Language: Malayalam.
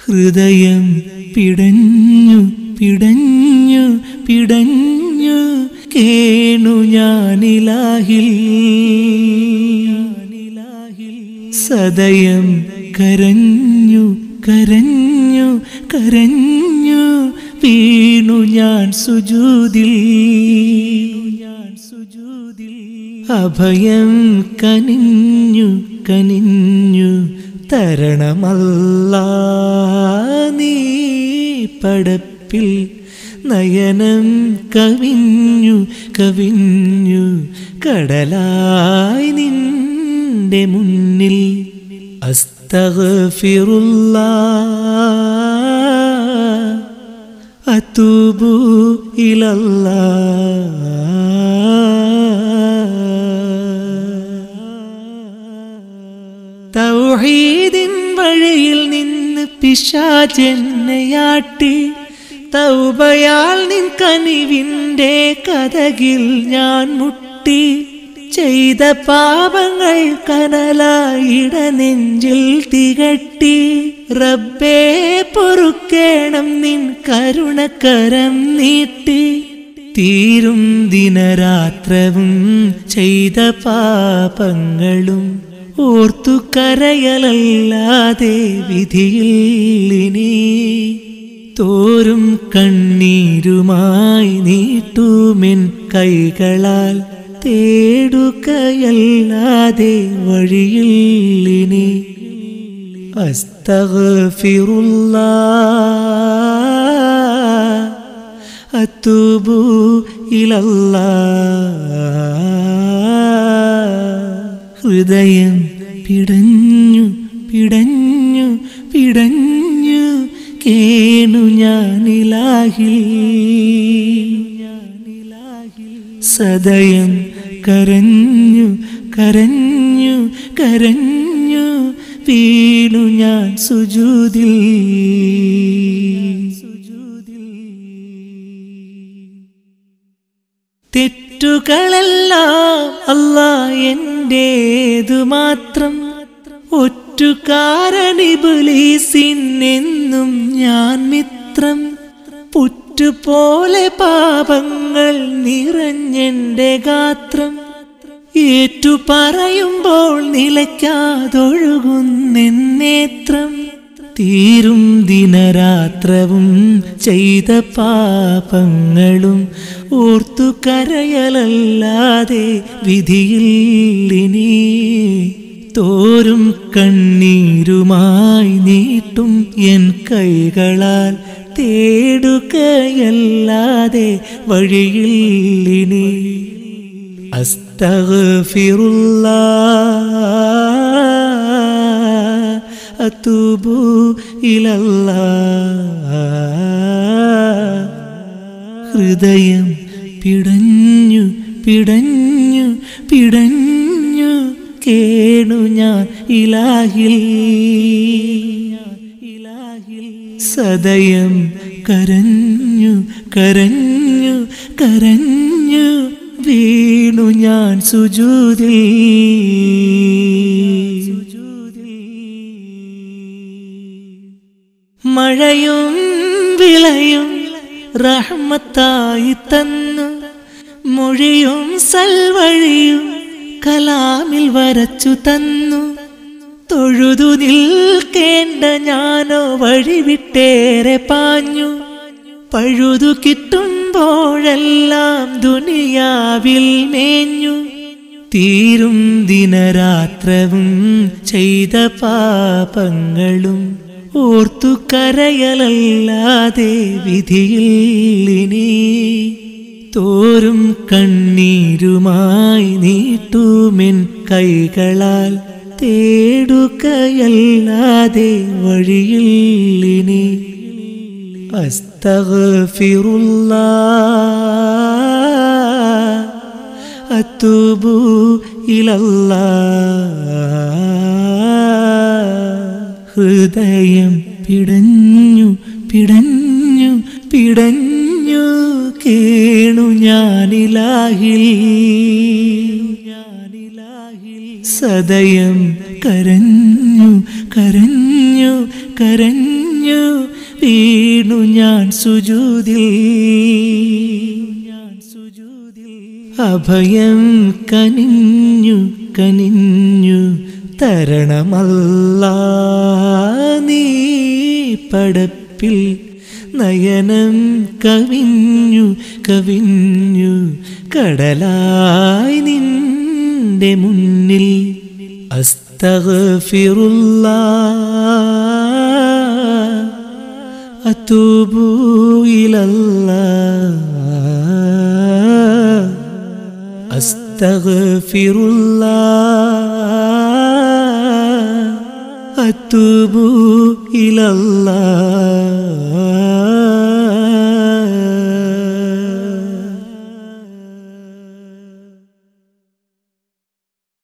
ഹൃദയം പിടഞ്ഞു പിടഞ്ഞു പിടഞ്ഞു കേണു ഞാനിലാഹിൽ സദയം കരഞ്ഞു കരഞ്ഞു കരഞ്ഞു വീണു ഞാൻ സുജൂതിൽ ഞാൻ സുജൂതിൽ അഭയം കനിഞ്ഞു കനിഞ്ഞു തരണമല്ല നീ പടപ്പിൽ നയനം കവിഞ്ഞു കവിഞ്ഞു കടലായി നിന്റെ മുന്നിൽ അസ്തഗ്ഫിറുല്ലാ അത്തൂബു ഇലല്ലാ തൗഹീദിൻ വഴിയിൽ നിന്ന് പിശാചെന്നയാട്ടി തൗബയാൽ നിൻ കനിവിൻ്റെ കഥകിൽ ഞാൻ മുട്ടി ചെയ്ത പാപങ്ങൾ കനലായിട നെഞ്ചിൽ തികട്ടി റബ്ബേ പൊറുക്കേണം നിൻ കരുണക്കരം നീട്ടി തീരും ദിനരാത്രവും ചെയ്ത പാപങ്ങളും ഓർത്തു കരയലല്ലാതെ വിധിയില്ലിനി തോരും കണ്ണീരുമായി നീട്ടുമെൻ കൈകളാൽ തേടുകയല്ലാതെ വഴിയില്ലിനി അസ്തഗ്ഫിറുല്ലാ അത്തൂബു ഇലല്ലാ ഹൃദയം പിടഞ്ഞു പിടഞ്ഞു പിടഞ്ഞു കേണു ഞാനിലാഹിൽ സദയം കരഞ്ഞു കരഞ്ഞു കരഞ്ഞു വീണു ഞാൻ സുജൂതിൽ തെറ്റുകളെല്ലാം അല്ല എന്റേതു മാത്രം ഒറ്റുകാരനിബുലീസിനെന്നും ഞാൻ മിത്രം പുറ്റുപോലെ പാപങ്ങൾ നിറഞ്ഞെന്റെ ഗാത്രം ഏറ്റു പറയുമ്പോൾ നിലയ്ക്കാതൊഴുകുന്നെന്നേത്രം തീരും ദിനരാത്രവും ചെയ്ത പാപങ്ങളും ഓർത്തു കരയലല്ലാതെ വിധിയില്ലിനി തോരും കണ്ണീരുമായി നീട്ടും എൻ കൈകളാൽ തേടുകയല്ലാതെ വഴിയില്ലിനി അസ്തഗ്ഫിറുല്ലാ അത്തൂബു ഇലല്ലാ ഹൃദയം പിടഞ്ഞു പിടഞ്ഞു പിടഞ്ഞു കേണു ഞാൻ ഇലാഹിൽ സദയം കരഞ്ഞു കരഞ്ഞു കരഞ്ഞു വീണു ഞാൻ സുജൂതിൽ മഴയും വിളയും റഹ്മത്തായി തന്നു മൊഴിയും സൽവഴിയും കലാമിൽ വരച്ചു തന്നു തൊഴുതു നിൽക്കേണ്ട ഞാനോ വഴിവിട്ടേറെ പാഞ്ഞു പഴുതു കിട്ടുമ്പോഴെല്ലാം ദുനിയാവിൽ മേഞ്ഞു തീരും ദിനരാത്രവും ചെയ്ത പാപങ്ങളും ഓർത്തു കരയലല്ലാതെ വിധിയില്ലിനി തോരും കണ്ണീരുമായി നീട്ടുമെൻ കൈകളാൽ തേടുകയല്ലാതെ വഴിയില്ലിനി അസ്തഗ്ഫിറുല്ലാ അത്തൂബു ഇലല്ലാ ഹൃദയം പിടഞ്ഞു പിടഞ്ഞു പിടഞ്ഞു കേണു ഞാനിലാഹിൽ സദയം കരഞ്ഞു കരഞ്ഞു കരഞ്ഞു കനിഞ്ഞു വീണു ഞാൻ സുജൂതിൽ ഞാൻ സുജൂതിൽ അഭയം കനിഞ്ഞു കനിഞ്ഞു തരണമല്ല നീ പടപ്പിൽ നയനം കവിഞ്ഞു കവിഞ്ഞു കടലായി നിന്റെ മുന്നിൽ അസ്തഗ്ഫിറുല്ലാ അത്തൂബു ഇലല്ലാ അസ്തഗ്ഫിറുല്ലാ അത്തൂബു ഇലല്ലാ